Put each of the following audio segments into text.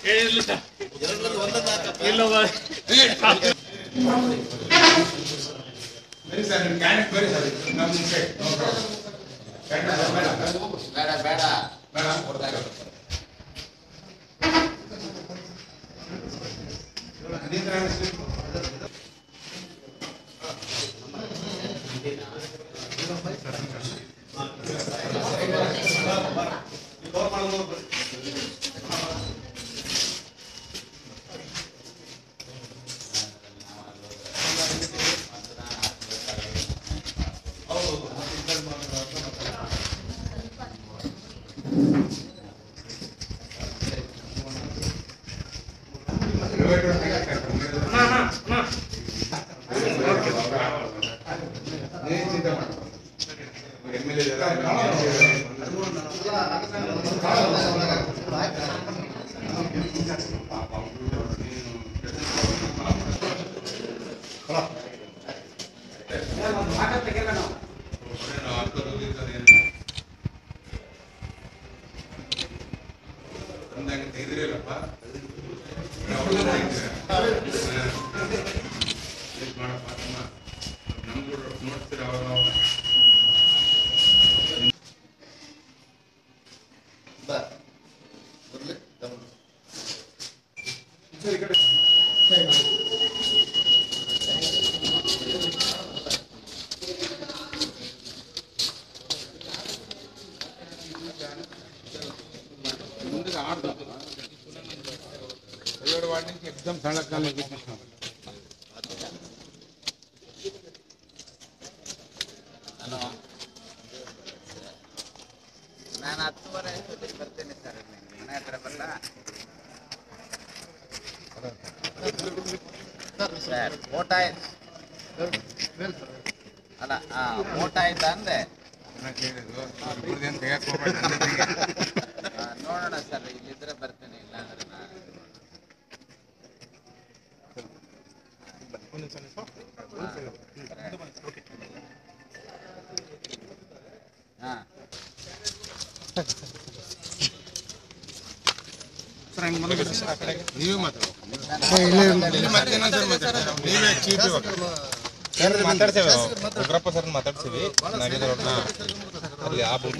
ಬರೀ ಸರ್ ನಿಮ್ಮ ಕ್ಯಾಂಡಿಡೇಟ್ ಬರೀ ಸರ್ ನಮ್ಮ ಸೈಡ್ ಬೇಡ ಬೇಡ ಬೇಡ ಬೇಡ ಬೇಡ ಕೊಡ್ತಾ ಇರೋದು ನಿಂತ್ರೆ slip. Elevator ತೆಗಿಯಕ್ಕೆ ಆಗ್ತದೆ. ನೀನ್ ಚಿಂತೆ ಮಾಡ್ಬೇಡ. MLA ಇದ್ದಾರೆ. ಪಾಪ ಅವ್ರು ನೀನು ಏನು ಹಾಕೋದು ಗೀಕೋದು ಏನಿಲ್ಲ. ನಮ್ದಂಗೆ ತೆಗ್ದಿರಲ್ಲಪ್ಪ ನಾವು ತೆಗ್ದಿರ. ಹಾ. ಇದು ಮಾಡಪ್ಪ ನಮ್ಮ ನಮ್ಗೂ ನೋಡ್ತೀರ ಅವಾಗ ಅವಾಗ. एकदम सड़क का लगी ನಾನು ನಾನು ಹತ್ತುವರೆ ಅಷ್ಟೊತ್ತಿಗೆ ಬರ್ತೇನೆ ಸರ್ ಮನೆ ಹತ್ರ ಬರಲ್ಲ ಸರ್ ಓಟ ಆಯ್ತು ಅಲ್ಲ ಆ, ಓಟ ಆಯ್ತಾ ಅಂದೆ ಇಬ್ಬರದೇನು ತೆಗಿಯಕ್ಕೆ ಹೋಗ್ಬೇಡಿ ನನ್ನ ಜೊತೆಗೆ. ಆ, ನೋಡೋಣ ಸರ್ ಇಲ್ಲಿದ್ರೆ ಬರ್ತೇನೆ ಇಲ್ಲ ಅಂದ್ರೆ ನಾನು ಹಾ ನೀವೇ ಮಾತಾಡ್ಬೇಕು ಮತ್ತೆ ಇನ್ನೊಂದ್ಸರಿ ಮಾತಾಡ್ತೀರಾ? ನೀವೇ ಚೀಫ್ ಇವಾಗ ಸರ್ ಮಾತಾಡ್ತೇವೆ ಉಗ್ರಪ್ಪ ಸರ್ ಮಾತಾಡ್ತೀವಿ ನಾಗೇಂದ್ರ ಅವ್ರನ್ನ ಅಲ್ಲಿ ಆ ಬೂತ್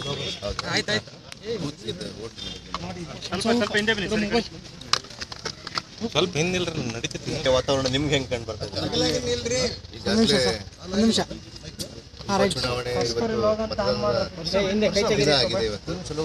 ಸ್ವಲ್ಪ ಹಿಂದಿಲ್ರಿ ನಡೀತೈತಿ ವಾತಾವರಣ ನಿಮ್ಗೆ ಹೆಂಗ್ ಕಂಡು ಬರ್ತದೆ ಚುನಾವಣೆ ಇವತ್ತು ಮತದಾನದ ದಿನ ಆಗಿದೆ ಇವತ್ತು ಚಲೋ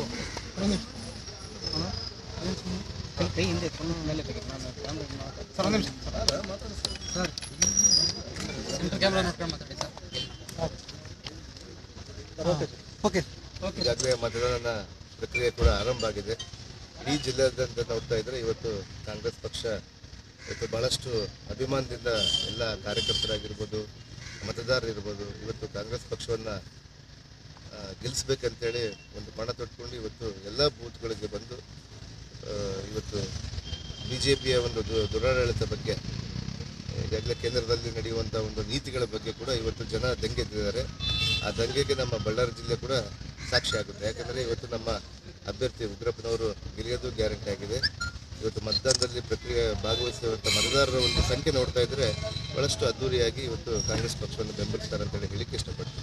ಈಗಾಗಲೇ ಮತದಾನ ಪ್ರಕ್ರಿಯೆ ಕೂಡ ಆರಂಭ ಆಗಿದೆ ಇಡೀ ಜಿಲ್ಲೆಯಾದ್ಯಂತ ನೋಡ್ತಾ ಇದ್ರೆ ಇವತ್ತು ಕಾಂಗ್ರೆಸ್ ಪಕ್ಷ ಇವತ್ತು ಬಹಳಷ್ಟು ಅಭಿಮಾನದಿಂದ ಎಲ್ಲ ಕಾರ್ಯಕರ್ತರಾಗಿರ್ಬೋದು ಮತದಾರರಿರ್ಬೋದು ಇವತ್ತು ಕಾಂಗ್ರೆಸ್ ಪಕ್ಷವನ್ನ ಆ, ಗೆಲ್ಲಿಸ್ಬೇಕಂತೇಳಿ ಒಂದು ಪಣ ತೊಟ್ಕೊಂಡು ಇವತ್ತು ಎಲ್ಲ ಬೂತ್ಗಳಿಗೆ ಬಂದು ಆ, ಇವತ್ತು ಬಿ ಜೆ ಪಿಯ ಒಂದು ದು- ದುರಾಡಳಿತ ಬಗ್ಗೆ ಈಗಾಗಲೇ ಕೇಂದ್ರದಲ್ಲಿ ನಡೆಯುವಂಥ ಒಂದು ನೀತಿಗಳ ಬಗ್ಗೆ ಕೂಡ ಇವತ್ತು ಜನ ದಂಗೆದ್ದಿದ್ದಾರೆ ಆ ದಂಗೆಗೆ ನಮ್ಮ ಬಳ್ಳಾರಿ ಜಿಲ್ಲೆ ಕೂಡ ಸಾಕ್ಷಿ ಆಗುತ್ತೆ ಯಾಕಂದರೆ ಇವತ್ತು ನಮ್ಮ ಅಭ್ಯರ್ಥಿ ಉಗ್ರಪ್ಪನವರು ಗೆಳೆಯೋದು ಗ್ಯಾರಂಟಿ ಆಗಿದೆ ಇವತ್ತು ಮತದಾನದಲ್ಲಿ ಪ್ರಕ್ರಿಯೆ ಭಾಗವಹಿಸಿರುವಂಥ ಮತದಾರರ ಒಂದು ಸಂಖ್ಯೆ ನೋಡ್ತಾ ಇದ್ರೆ ಬಹಳಷ್ಟು ಅದ್ದೂರಿಯಾಗಿ ಇವತ್ತು ಕಾಂಗ್ರೆಸ್ ಪಕ್ಷವನ್ನು ಬೆಂಬಲಿಸ್ತಾರೆ ಅಂತೇಳಿ ಹೇಳಿಕ್ಕೆ ಇಷ್ಟಪಡ್ತೀನಿ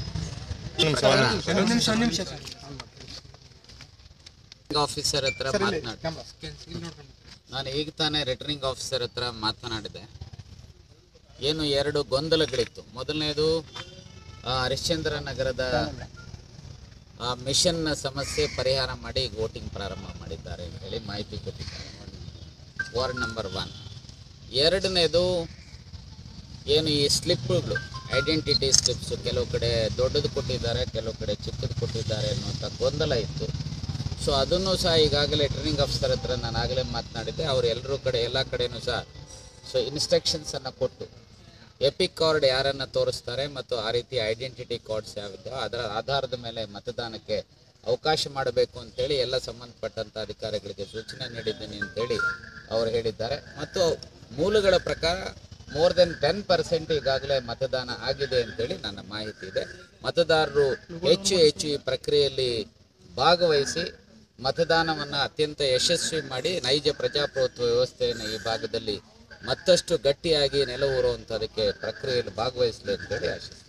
ಆಫೀಸರ್ ಹತ್ರ ಮಾತನಾಡಿ ನಾನು ಈಗ ತಾನೇ ರಿಟರ್ನಿಂಗ್ ಆಫೀಸರ್ ಹತ್ರ ಮಾತನಾಡಿದೆ ಏನು ಎರಡು ಗೊಂದಲಗಳಿತ್ತು ಮೊದಲನೇದು ಆ, ಹರಿಶ್ಚಂದ್ರ ನಗರದ ಆ ಮಿಷನ್ನ ಸಮಸ್ಯೆ ಪರಿಹಾರ ಮಾಡಿ ಈಗ ವೋಟಿಂಗ್ ಪ್ರಾರಂಭ ಮಾಡಿದ್ದಾರೆ ಅಂತ ಹೇಳಿ ಮಾಹಿತಿ ಕೊಟ್ಟಿದ್ದಾರೆ ವಾರ್ಡ್ ನಂಬರ್ ಒನ್ ಎರಡನೇದು ಏನು ಈ ಸ್ಲಿಪ್ಗಳು ಐಡೆಂಟಿಟಿ ಸ್ಲಿಪ್ಸ್ ಕೆಲವು ಕಡೆ ದೊಡ್ಡದು ಕೊಟ್ಟಿದ್ದಾರೆ ಕೆಲವು ಕಡೆ ಚಿಕ್ಕದು ಕೊಟ್ಟಿದ್ದಾರೆ ಅನ್ನುವಂಥ ಗೊಂದಲ ಇತ್ತು ಸೊ ಅದನ್ನು ಸಹ ಈಗಾಗಲೇ ಟ್ರೈನಿಂಗ್ ಆಫೀಸರ್ ಹತ್ರ ನಾನು ಆಗಲೇ ಮಾತನಾಡಿದ್ದೆ ಅವರು ಎಲ್ಲರೂ ಕಡೆ ಎಲ್ಲ ಕಡೆನೂ ಸಹ ಸೊ ಇನ್ಸ್ಟ್ರಕ್ಷನ್ಸನ್ನು ಕೊಟ್ಟು ಎಪಿಕ್ ಕಾರ್ಡ್ ಯಾರನ್ನ ತೋರಿಸ್ತಾರೆ ಮತ್ತು ಆ ರೀತಿ ಐಡೆಂಟಿಟಿ ಕಾರ್ಡ್ಸ್ ಯಾವಿದ್ದಾವೆ ಅದರ ಆಧಾರದ ಮೇಲೆ ಮತದಾನಕ್ಕೆ ಅವಕಾಶ ಮಾಡಬೇಕು ಅಂತೇಳಿ ಎಲ್ಲ ಸಂಬಂಧಪಟ್ಟಂಥ ಅಧಿಕಾರಿಗಳಿಗೆ ಸೂಚನೆ ನೀಡಿದ್ದೀನಿ ಅಂತೇಳಿ ಅವರು ಹೇಳಿದ್ದಾರೆ ಮತ್ತು ಮೂಲಗಳ ಪ್ರಕಾರ ಮೋರ್ ದೆನ್ ಟೆನ್ ಪರ್ಸೆಂಟ್ ಈಗಾಗಲೇ ಮತದಾನ ಆಗಿದೆ ಅಂತೇಳಿ ನನ್ನ ಮಾಹಿತಿ ಇದೆ ಮತದಾರರು ಹೆಚ್ಚು ಹೆಚ್ಚು ಈ ಪ್ರಕ್ರಿಯೆಯಲ್ಲಿ ಭಾಗವಹಿಸಿ ಮತದಾನವನ್ನು ಅತ್ಯಂತ ಯಶಸ್ವಿ ಮಾಡಿ ನೈಜ ಪ್ರಜಾಪ್ರಭುತ್ವ ವ್ಯವಸ್ಥೆಯನ್ನು ಈ ಭಾಗದಲ್ಲಿ ಮತ್ತಷ್ಟು ಗಟ್ಟಿಯಾಗಿ ನೆಲವೂರುವಂಥದಕ್ಕೆ ಪ್ರಕ್ರಿಯೆಯಲ್ಲಿ ಭಾಗವಹಿಸಲಿ ಅಂತೇಳಿ ಆಶಿಸ್ತೀನಿ